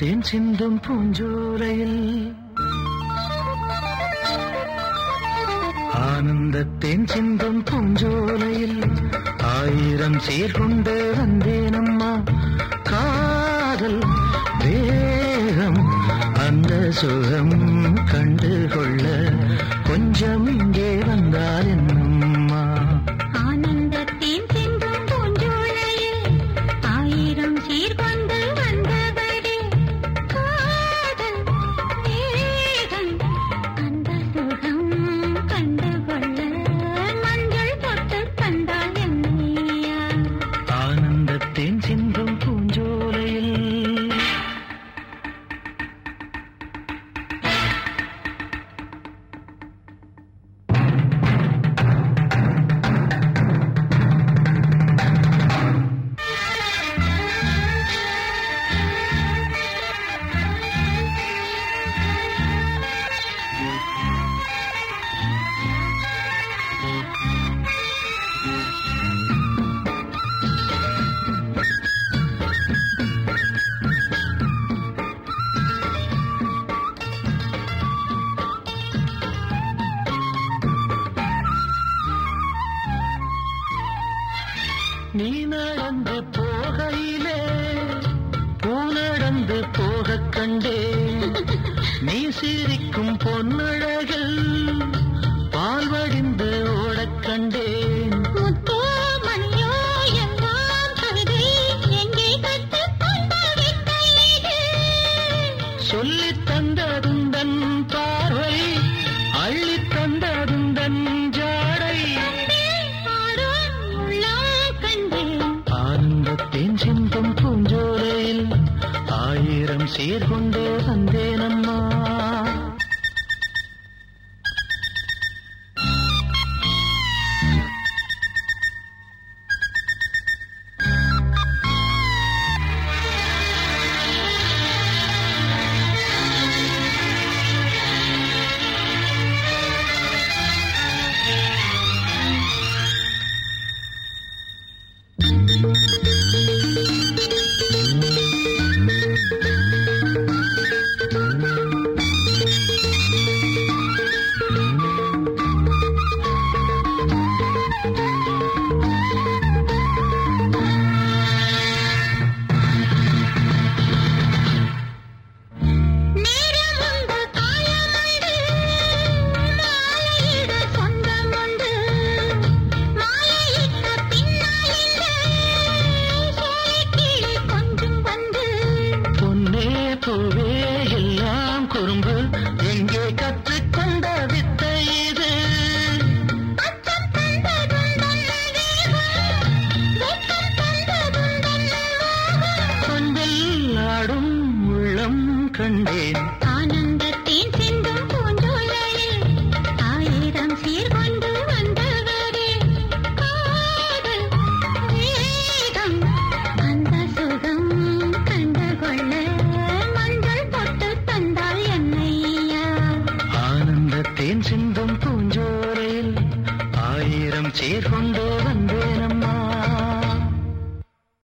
தேன் சிந்தும் பூஞ்சோலையில் ஆனந்த தேன் சிந்தும் பூஞ்சோலையில் ஆயிரம் சீர்கொண்டு வந்தேனம்மா காதல் வேகம் அந்த சுகம் கண்டு கொள்ள கொஞ்சம் இங்கே வந்தால் என்னம்மா ஆனந்தத்தின் சிந்தும் பூஞ்சோலையில் ஆயிரம் சீர்கொண்டு வந்தவரே காதல் வேகம் அந்த சுகம் கண்டுகொள்ள மஞ்சள் தொட்டு தந்தால் என்னையா ஆனந்தத்தேன் சிந்தும் பூஞ்சோலையில் நீ நடந்து போகையிலே பூ நடந்து போகக் கண்டேன் நீ சிரிக்கும் பொன்னழகில் பால் வடிந்து ஓடக் கண்டேன் முத்தோ மணியோ எல்லாம் கவிதை எங்கே கற்றுக்கொண்ட வித்தை இது சொல்லித் தந்ததுந்தன் பார்வை அள்ளித் தந்ததுந்தன் ஜாடை ஆடும் உள்ளம் கண்டேன் ஆனந்தத்தின் சிந்தும் பூஞ்சோலையில் ஆயிரம் சீர்கொண்டு வந்தேனம்மா நேரம் உண்டு காலம் உண்டு மாலையிட சொந்தம் உண்டு மாலையிட்ட பின்னால் இல்லை சோலைக்கிளி கொஞ்சம் வந்து பொன்னே பூவே எல்லாம் குறும்பு எங்கே கற்றுக்கொண்ட வித்தை இது அச்சம் தந்ததுந்தன் வேகம் வெட்கம் தந்ததுந்தன் மோகம் கொஞ்சல் ஆடும் உள்ளம் கண்டேன்